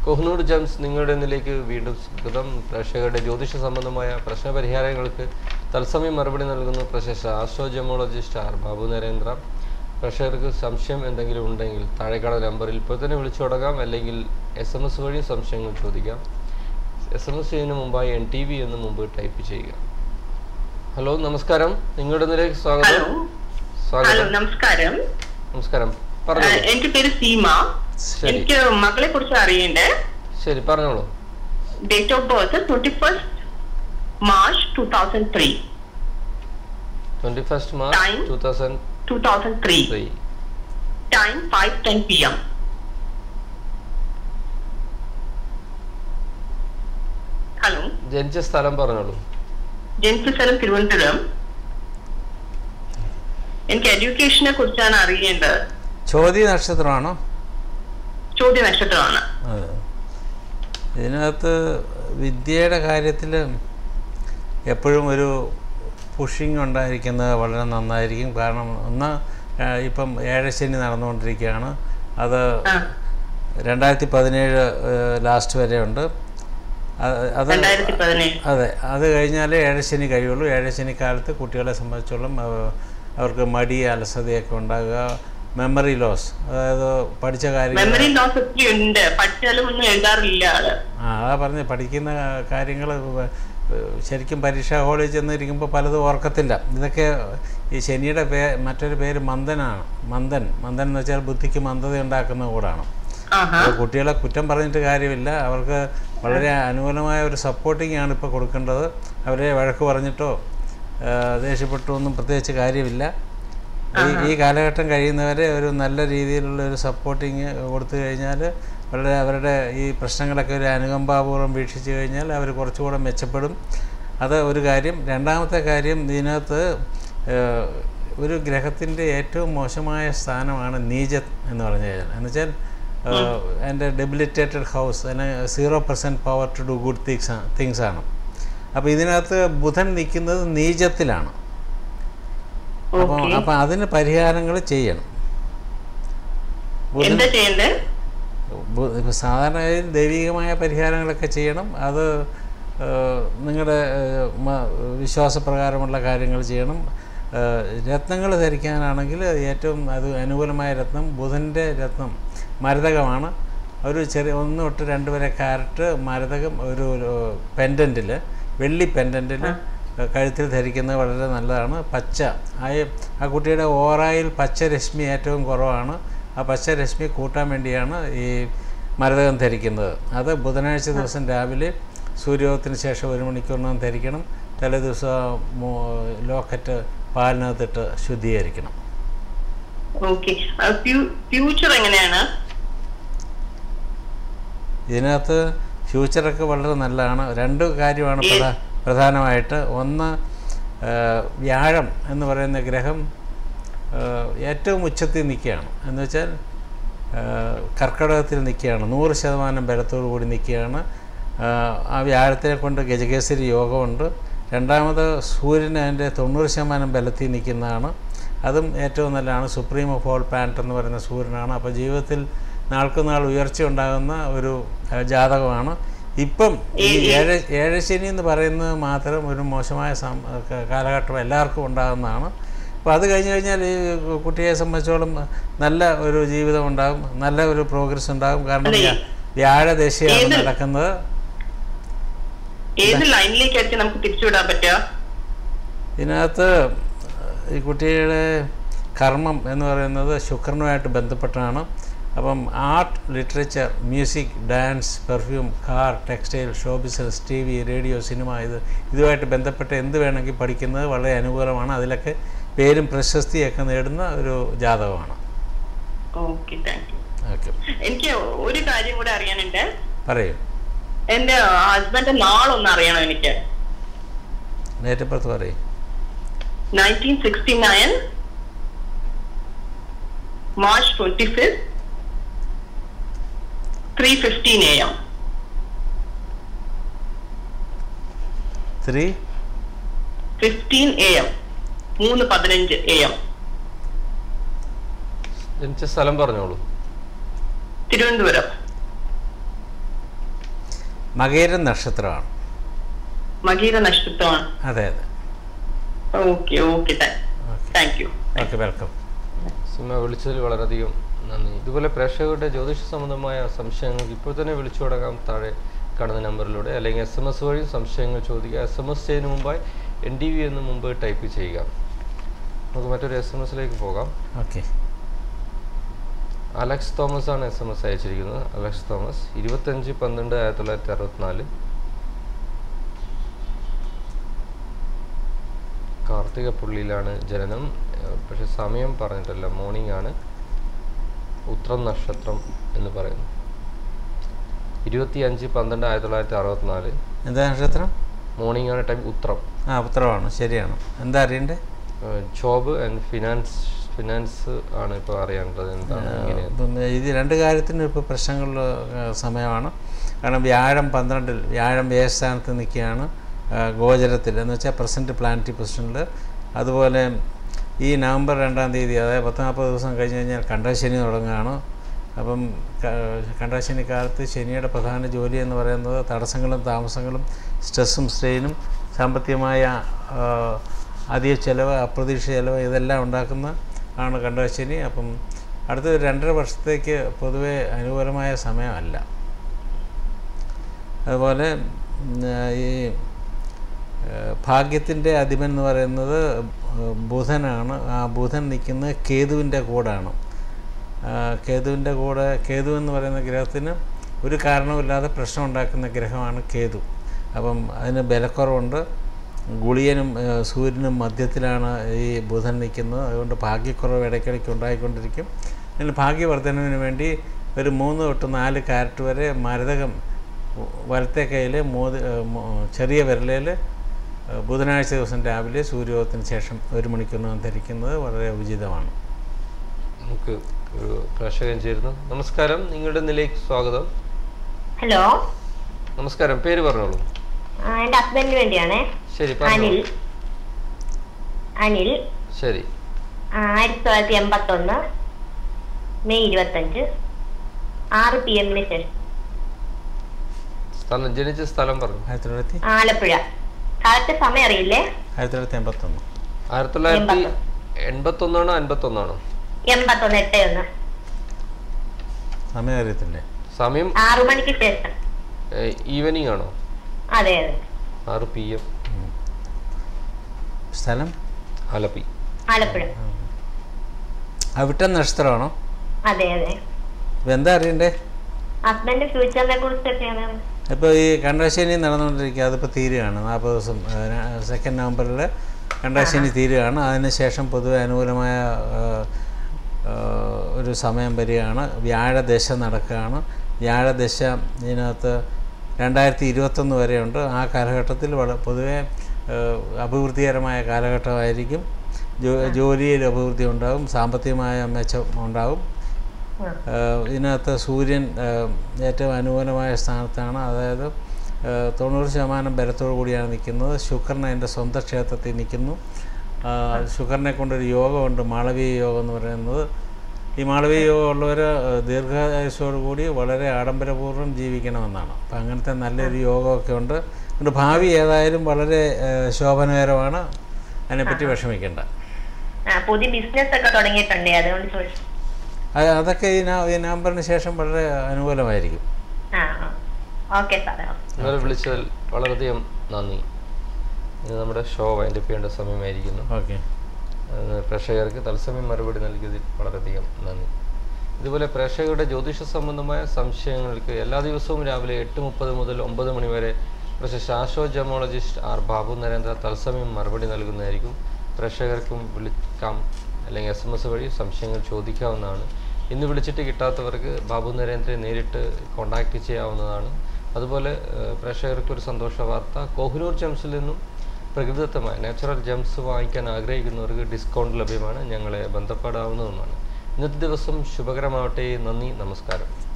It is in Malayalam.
കോഹ്നൂർ ജംസ് നിങ്ങളുടെ ഇന്നിലേക്ക് വീണ്ടും സ്വാഗതം പ്രേക്ഷകരുടെ ജ്യോതിഷ സംബന്ധമായ പ്രശ്നപരിഹാരങ്ങൾക്ക് തത്സമയം മറുപടി നൽകുന്നു പ്രശസ്ത ആസ്ട്രോജമോളജിസ്റ്റ് ആർ ബാബു നരേന്ദ്ര പ്രേക്ഷകർക്ക് സംശയം എന്തെങ്കിലും ഉണ്ടെങ്കിൽ താഴെക്കാണുന്ന നമ്പറിൽ ഇപ്പോൾ തന്നെ വിളിച്ചു തുടങ്ങാം അല്ലെങ്കിൽ എസ് എം എസ് വഴി സംശയങ്ങൾ ചോദിക്കാം എസ് എം എസ് ചെയ്യുന്നതിന് മുമ്പായി എൻ ടി വി എന്ന് മുമ്പ് ടൈപ്പ് ചെയ്യുക ഹലോ നമസ്കാരം നിങ്ങളുടെ ഇന്നിലേക്ക് സ്വാഗതം ഹലോ ഹലോ സ്വാഗതം നമസ്കാരം നമസ്കാരം ആ, പറഞ്ഞോളൂ എന്റെ പേര് സീമ ശരി എനിക്ക് മകളെ കുറിച്ച് അറിയണ്ടേ ശരി പറഞ്ഞോളൂ date of birth twenty first March two thousand three twenty first March Time? Two thousand two thousand three three time five ten P M hello ജനിച്ച സ്ഥലം പറഞ്ഞോളൂ ജനിച്ച സ്ഥലം തിരുവനന്തപുരം എനിക്ക് എഡ്യൂക്കേഷനെ കുറിച്ചാണ് അറിയേണ്ടത് ചോദ്യ നക്ഷത്രമാണോ ചോദ്യ നക്ഷത്രമാണ് അതെ ഇതിനകത്ത് വിദ്യയുടെ കാര്യത്തിൽ എപ്പോഴും ഒരു പുഷിങ് ഉണ്ടായിരിക്കുന്നത് വളരെ നന്നായിരിക്കും കാരണം ഒന്ന് ആ, ഇപ്പം ഏഴശനി നടന്നുകൊണ്ടിരിക്കുകയാണ് അത് ആ രണ്ടായിരത്തി പതിനേഴ് ലാസ്റ്റ് വരെ ഉണ്ട് അത് അത് രണ്ടായിരത്തി പതിനേഴ് അതെ അത് കഴിഞ്ഞാലേ ഏഴശനി കഴിയുള്ളൂ ഏഴശനി കാലത്ത് കുട്ടികളെ സംബന്ധിച്ചോളം അവ- അവർക്ക് മടി അലസതയൊക്കെ ഉണ്ടാകുക മെമ്മറി ലോസ് അതായത് പഠിച്ച കാര്യങ്ങൾ മെമ്മറി ലോസ് ഒത്തിരി ഉണ്ട് പഠിച്ചാലും ഒന്നും എഴുതാറില്ല ആള് ആ അതാ പറഞ്ഞ് പഠിക്കുന്ന കാര്യങ്ങൾ ശരിക്കും പരീക്ഷാ ഹാളിൽ ചെന്നിരിക്കുമ്പോൾ പലതും ഓർക്കത്തില്ല ഇതൊക്കെ ഈ ശനിയുടെ പേ മറ്റൊരു പേര് മന്ദനാണ് മന്ദൻ മന്ദൻ എന്ന് വെച്ചാൽ ബുദ്ധിക്ക് മന്ദത ഉണ്ടാക്കുന്ന കൂടാണ് ആഹാ അപ്പോൾ കുട്ടികളെ കുറ്റം പറഞ്ഞിട്ട് കാര്യമില്ല അവർക്ക് വളരെ അനുകൂലമായ ഒരു സപ്പോർട്ടിംഗ് ആണ് ഇപ്പോൾ കൊടുക്കേണ്ടത് അവരെ വഴക്ക് പറഞ്ഞിട്ടോ ആ, ദേഷ്യപ്പെട്ടോ ഒന്നും പ്രത്യേകിച്ച് കാര്യമില്ല ഈ ഈ കാലഘട്ടം കഴിയുന്നവരെ ഒരു നല്ല രീതിയിലുള്ള ഒരു സപ്പോർട്ടിങ് കൊടുത്തു കഴിഞ്ഞാൽ വളരെ അവരുടെ ഈ പ്രശ്നങ്ങളൊക്കെ ഒരു അനുകമ്പാപൂർവ്വം വീക്ഷിച്ചു കഴിഞ്ഞാൽ അവർ കുറച്ചുകൂടെ മെച്ചപ്പെടും അത് ഒരു കാര്യം രണ്ടാമത്തെ കാര്യം ഇതിനകത്ത് ഏഹ്, ഒരു ഗ്രഹത്തിൻ്റെ ഏറ്റവും മോശമായ സ്ഥാനമാണ് നീജത് എന്ന് പറഞ്ഞു കഴിഞ്ഞാൽ എന്ന് വെച്ചാൽ എൻ്റെ ഡെബിലിറ്റേറ്റഡ് ഹൗസ് അതിന് zero percent power to do good things things ആണ് അപ്പോൾ ഇതിനകത്ത് ബുധൻ നിൽക്കുന്നത് നീചത്തിലാണ് അപ്പം ഓക്കെ അപ്പം അതിന് പരിഹാരങ്ങൾ ചെയ്യണം ബുധൻ എന്താ ചെയ്യണ്ടേ ബു- ഇപ്പൊ സാധാരണ ദൈവികമായ പരിഹാരങ്ങളൊക്കെ ചെയ്യണം അത് നിങ്ങളുടെ വിശ്വാസപ്രകാരമുള്ള കാര്യങ്ങൾ ചെയ്യണം രത്നങ്ങൾ ധരിക്കാനാണെങ്കിൽ ഏറ്റവും അത് അനുകൂലമായ രത്നം ബുധൻ്റെ രത്നം മരതകമാണ് ഒരു ചെറിയ ഒന്ന് തൊട്ട് രണ്ട് വരെ കാരറ്റ് മരതകം ഒരു പെൻഡൻറ്റിൽ വെള്ളി പെൻഡൻറ്റിൽ കഴുത്തിൽ ധരിക്കുന്നത് വളരെ നല്ലതാണ് പച്ച ആ ആ കുട്ടിയുടെ ഓറായിൽ പച്ച രശ്മി ഏറ്റവും കുറവാണ് ആ പച്ച രശ്മി കൂട്ടാൻ വേണ്ടിയാണ് ഈ മരതകം ധരിക്കുന്നത് അത് ബുധനാഴ്ച ദിവസം രാവിലെ സൂര്യോദയത്തിന് ശേഷം ഒരു മണിക്കൂറിനകം ധരിക്കണം തലേ ദിവസം മോ- ലോക്കറ്റ് പാലിനകത്തിട്ട് ശുദ്ധീകരിക്കണം ഓക്കെ ഫ്യൂച്ചർ എങ്ങനെയാണ് ഇതിനകത്ത് ഫ്യൂച്ചറൊക്കെ വളരെ നല്ലതാണ് രണ്ട് കാര്യമാണ് പ്രധാ പ്രധാനമായിട്ട് ഒന്ന് ആ, വ്യാഴം എന്ന് പറയുന്ന ഗ്രഹം ആ, ഏറ്റവും ഉച്ചത്തിൽ നിൽക്കുകയാണ് എന്ന് വെച്ചാൽ ആ, കർക്കടകത്തിൽ നിൽക്കുകയാണ് നൂറ് ശതമാനം ബലത്തോടു കൂടി നിൽക്കുകയാണ് ആ, ആ വ്യാഴത്തിനെ കൊണ്ട് ഗജകേസരി യോഗമുണ്ട് രണ്ടാമത് സൂര്യൻ അതിൻ്റെ തൊണ്ണൂറ് ശതമാനം ബലത്തിൽ നിൽക്കുന്നതാണ് അതും ഏറ്റവും നല്ലതാണ് സുപ്രീം ഓഫ് ഓൾ പാൻറ്റ് എന്ന് പറയുന്ന സൂര്യനാണ് അപ്പോൾ ജീവിതത്തിൽ നാൾക്ക് നാൾ ഉയർച്ച ഉണ്ടാകുന്ന ഒരു ആ, ജാതകമാണ് ഇപ്പം ഈ ഏഴ ഏഴശനി എന്ന് പറയുന്നത് മാത്രം ഒരു മോശമായ സം- ക- കാലഘട്ടം എല്ലാവർക്കും ഉണ്ടാകുന്നതാണ് അപ്പോൾ അത് കഴിഞ്ഞ് കഴിഞ്ഞാൽ ഈ കുട്ടിയെ സംബന്ധിച്ചോളം നല്ല ഒരു ജീവിതം ഉണ്ടാകും നല്ല ഒരു പ്രോഗ്രസ് ഉണ്ടാകും കാരണം അതെ. വ്യാ- വ്യാഴദശയാണ് ഏത്? നടക്കുന്നത് ഏത് ലൈനിലേക്കായിരിക്കും നമുക്ക് തിരിച്ചുവിടാൻ പറ്റുക ഇതിനകത്ത് ഈ കുട്ടിയുടെ കർമ്മം എന്ന് പറയുന്നത് ശുക്രനുമായിട്ട് ബന്ധപ്പെട്ടാണ് അപ്പം art literature music dance perfume car textile show business T V radio cinema ഇത് ഇതുമായിട്ട് ബന്ധപ്പെട്ട് എന്ത് വേണമെങ്കിൽ പഠിക്കുന്നത് വളരെ അനുകൂലമാണ് അതിലൊക്കെ പേരും പ്രശസ്തിയൊക്കെ നേടുന്ന ഒരു ജാതകമാണ് ഓക്കെ താങ്ക് യു ഓക്കെ എനിക്ക് ഒരു കാര്യം കൂടെ അറിയാനുണ്ട് പറയൂ എന്റെ ഹസ്ബൻഡ് നാളൊന്ന് അറിയണം എനിക്ക് ഡേറ്റ് ഓഫ് ബർത്ത് പറയൂ nineteen sixty nine March twenty fifth three fifteen A M three fifteen A M മൂന്ന് പതിനഞ്ച് എ എം ജനിച്ച സ്ഥലം പറഞ്ഞോളൂ തിരുവനന്തപുരം മകേര നക്ഷത്രമാണ് മകീര നക്ഷത്രമാണ് അതെ അതെ okay okay okay thank you okay welcome cinema വിളിച്ചതിൽ വളരെയധികം നന്ദി ഇതുപോലെ പ്രേക്ഷകരുടെ ജ്യോതിഷ സംബന്ധമായ സംശയങ്ങൾക്ക് ഇപ്പോൾ തന്നെ വിളിച്ചു തുടങ്ങാം താഴെ കാണുന്ന നമ്പറിലൂടെ അല്ലെങ്കിൽ എസ് എം എസ് വഴി സംശയങ്ങൾ ചോദിക്കുക എസ് എം എസ് ചെയ്യുന്നതിന് മുമ്പായി എൻ ഡി വി എന്ന് മുമ്പ് ടൈപ്പ് ചെയ്യുക നമുക്ക് മറ്റൊരു എസ് എം എസിലേക്ക് പോകാം ഓക്കെ അലക്സ് തോമസ് ആണ് എസ് എം എസ് അയച്ചിരിക്കുന്നത് അലക്സ് തോമസ് ഇരുപത്തഞ്ച് പന്ത്രണ്ട് ആയിരത്തി തൊള്ളായിരത്തി അറുപത്തിനാല് കാർത്തിക പുള്ളിയിലാണ് ജനനം ഏഹ് പക്ഷെ സമയം പറഞ്ഞിട്ടില്ല മോർണിംഗ് ആണ് ഉത്രം നക്ഷത്രം എന്ന് പറയുന്നു ഇരുപത്തി അഞ്ച് പന്ത്രണ്ട് ആയിരത്തി തൊള്ളായിരത്തി അറുപത്തിനാല് എന്താ നക്ഷത്രം മോർണിംഗ് ആണ് ടൈം ഉത്രം ആ ഉത്തരവാണ് ശരിയാണ് എന്താ അറിയണ്ടേ ജോബ് ആൻഡ് ഫിനാൻസ് ഫിനാൻസ് ആണ് ഇപ്പോൾ അറിയേണ്ടത് എന്താണ് എങ്ങനെയാണ് ഇപ്പം ഇത് രണ്ട് കാര്യത്തിനും ഇപ്പോൾ പ്രശ്നങ്ങളുള്ള ആ, സമയമാണ് കാരണം വ്യാഴം പന്ത്രണ്ടിൽ വ്യാഴം വ്യയസ്ഥാനത്ത് നിൽക്കുകയാണ് ആ, ഗോചരത്തിൽ എന്ന് വെച്ചാൽ പ്രസൻറ്റ് പ്ലാനറ്ററി പൊസിഷനിൽ അതുപോലെ ഈ നവംബർ രണ്ടാം തീയതി അതായത് പത്ത് നാൽപ്പത് ദിവസം കഴിഞ്ഞ് കഴിഞ്ഞാൽ കണ്ടശനി തുടങ്ങുകയാണ് അപ്പം ക- കണ്ടശനി കാലത്ത് ശനിയുടെ പ്രധാന ജോലി എന്ന് പറയുന്നത് തടസ്സങ്ങളും താമസങ്ങളും സ്ട്രെസ്സും സ്ട്രെയിനും സാമ്പത്തികമായ ആ, അധിക ചിലവ് അപ്രതീക്ഷിത ചിലവ് ഇതെല്ലാം ഉണ്ടാക്കുന്ന ആണ് കണ്ടശനി അപ്പം അടുത്ത ഒരു രണ്ടര വർഷത്തേക്ക് പൊതുവെ അനുകൂലമായ സമയമല്ല അതുപോലെ ഉം, ഈ ഭാഗ്യത്തിൻ്റെ അധിപൻ എന്ന് പറയുന്നത് ബുധനാണ് ആ ബുധൻ നിൽക്കുന്നത് കേതുവിൻ്റെ കൂടാണ് ആ, കേതുവിൻ്റെ കൂടെ കേതു എന്ന് പറയുന്ന ഗ്രഹത്തിന് ഒരു കാരണവുമില്ലാതെ പ്രശ്നം ഉണ്ടാക്കുന്ന ഗ്രഹമാണ് കേതു അപ്പം അതിന് ബലക്കുറവുണ്ട് ഗുളിയനും ആ, സൂര്യനും മധ്യത്തിലാണ് ഈ ബുധൻ നിൽക്കുന്നത് അതുകൊണ്ട് ഭാഗ്യക്കുറവ് ഇടയ്ക്കിടയ്ക്ക് ഉണ്ടായിക്കൊണ്ടിരിക്കും അതിന് ഭാഗ്യവർദ്ധനവിന് വേണ്ടി ഒരു മൂന്ന് തൊട്ട് നാല് കാരറ്റ് വരെ മരതകം വലത്തെ കയ്യിൽ മോതി ആ, മോ- ചെറിയ വിരലിൽ ബുധനാഴ്ച ദിവസം രാവിലെ സൂര്യോദയത്തിന് ശേഷം ഒരു മണിക്കൂറിനകം ധരിക്കുന്നത് വളരെ ഉചിതമാണ് നമുക്ക് ഒരു പ്രേക്ഷകൻ ചേരുന്നു നമസ്കാരം നിങ്ങളുടെ നിലയ്ക്ക് സ്വാഗതം ഹലോ നമസ്കാരം പേര് പറഞ്ഞോളൂ എന്റെ ഹസ്ബൻഡിന് വേണ്ടിയാണേ ശരി അനിൽ പറഞ്ഞോളൂ അനിൽ ശരി ആ, ആയിരത്തി തൊള്ളായിരത്തി എൺപത്തി ഒന്ന് മെയ് ഇരുപത്തഞ്ച് ആറ് പി എമ്മിന് ശേഷം സ്ഥലം ജനിച്ച സ്ഥലം പറഞ്ഞു ആയിരത്തി തൊള്ളായിരത്തി ആലപ്പുഴ കറക്റ്റ് സമയം അറിയില്ലേ ആയിരത്തി തൊള്ളായിരത്തി എൺപത്തൊന്ന് ആയിരത്തി തൊള്ളായിരത്തി എൺപത്തി ഒന്നാണോ അൻപത്തി ഒന്നാണോ എൺപത്തൊന്ന് എട്ട് ഒന്ന് സമയം അറിയത്തില്ലേ സമയം ആറു മണിക്ക് ശേഷം ഈവനിങ് ആണോ അതെ അതെ ആറ് പി എം സ്ഥലം ആലപ്പി ആലപ്പുഴ അവിട്ട നക്ഷത്രമാണോ അതെ അതെ ഇപ്പം എന്താ അറിയണ്ടേ ഹസ്ബൻഡ് ഫ്യൂച്ചറിനെ കുറിച്ചൊക്കെയാണ് ഇപ്പോൾ ഈ കണ്ടശനി നടന്നുകൊണ്ടിരിക്കുക അതിപ്പോൾ തീരുകയാണ് നാൽപ്പത് ദിവസം സെക്കൻഡ് നവംബറിൽ കണ്ടശനി തീരുകയാണ് അതിനുശേഷം പൊതുവെ അനുകൂലമായ ആ, ആ, ഒരു സമയം വരികയാണ് വ്യാഴദശ നടക്കുകയാണ് വ്യാഴദശ ഇതിനകത്ത് രണ്ടായിരത്തി ഇരുപത്തൊന്ന് വരെയുണ്ട് ആ കാലഘട്ടത്തിൽ വള പൊതുവെ ആ, അഭിവൃദ്ധികരമായ കാലഘട്ടമായിരിക്കും ജോ ജോലിയിൽ അഭിവൃദ്ധി ഉണ്ടാകും സാമ്പത്തികമായ മെച്ചം ഉണ്ടാകും ഏഹ് ഇതിനകത്ത് സൂര്യൻ ഏഹ് ഏറ്റവും അനുകൂലമായ സ്ഥാനത്താണ് അതായത് ഏഹ് തൊണ്ണൂറ് ശതമാനം ബലത്തോടു കൂടിയാണ് നിൽക്കുന്നത് ശുക്രൻ അതിൻ്റെ സ്വന്തം ക്ഷേത്രത്തിൽ നിൽക്കുന്നു ആഹ് ശുക്രനെ കൊണ്ടൊരു യോഗമുണ്ട് മാളവീയ യോഗം എന്ന് പറയുന്നത് ഈ മാളവീയ യോഗം ഉള്ളവർ ദീർഘായുസോടു കൂടി വളരെ ആഡംബരപൂർവ്വം ജീവിക്കണമെന്നാണ് അപ്പം അങ്ങനത്തെ നല്ലൊരു യോഗമൊക്കെ ഉണ്ട് അതുകൊണ്ട് ഭാവി ഏതായാലും വളരെ ഏഹ് ശോഭനകരമാണ് അതിനെപ്പറ്റി വിഷമിക്കേണ്ട ആ, പുതിയ ബിസിനസ് ഒക്കെ തുടങ്ങിയിട്ടുണ്ട് അതുകൊണ്ട് ചോദിച്ചു അത് അതൊക്കെ ഈ ന- ഈ നവംബറിന് ശേഷം വളരെ അനുകൂലമായിരിക്കും ആ ഓക്കെ സാറേ നിങ്ങളെ വിളിച്ചതിൽ വളരെയധികം നന്ദി ഇത് നമ്മുടെ ഷോ വൈൻഡപ്പ് ചെയ്യേണ്ട സമയമായിരിക്കുന്നു ഓക്കെ അത് പ്രേക്ഷകർക്ക് തത്സമയം മറുപടി നൽകിയതിൽ വളരെയധികം നന്ദി ഇതുപോലെ പ്രേക്ഷകരുടെ ജ്യോതിഷ സംബന്ധമായ സംശയങ്ങൾക്ക് എല്ലാ ദിവസവും രാവിലെ എട്ട് മുപ്പത് മുതൽ ഒമ്പത് മണി വരെ പ്രശസ്ത ആശോ ജമോളജിസ്റ്റ് ആർ ബാബു നരേന്ദ്ര തത്സമയം മറുപടി നൽകുന്നതായിരിക്കും പ്രേക്ഷകർക്കും വിളിക്കാം അല്ലെങ്കിൽ എസ് എം എസ് വഴി സംശയങ്ങൾ ചോദിക്കാവുന്നതാണ് ഇന്ന് വിളിച്ചിട്ട് കിട്ടാത്തവർക്ക് ബാബു നരേന്ദ്രയെ നേരിട്ട് കോൺടാക്റ്റ് ചെയ്യാവുന്നതാണ് അതുപോലെ ഏഹ്, പ്രേക്ഷകർക്ക് ഒരു സന്തോഷ വാർത്ത കോഹിനൂർ ജംസിൽ നിന്നും പ്രകൃതിദത്തമായ നാച്ചുറൽ ജംസ് വാങ്ങിക്കാൻ ആഗ്രഹിക്കുന്നവർക്ക് ഡിസ്കൗണ്ട് ലഭ്യമാണ് ഞങ്ങളെ ബന്ധപ്പെടാവുന്നതുമാണ് ഇന്നത്തെ ദിവസം ശുഭകരമാവട്ടെ നന്ദി നമസ്കാരം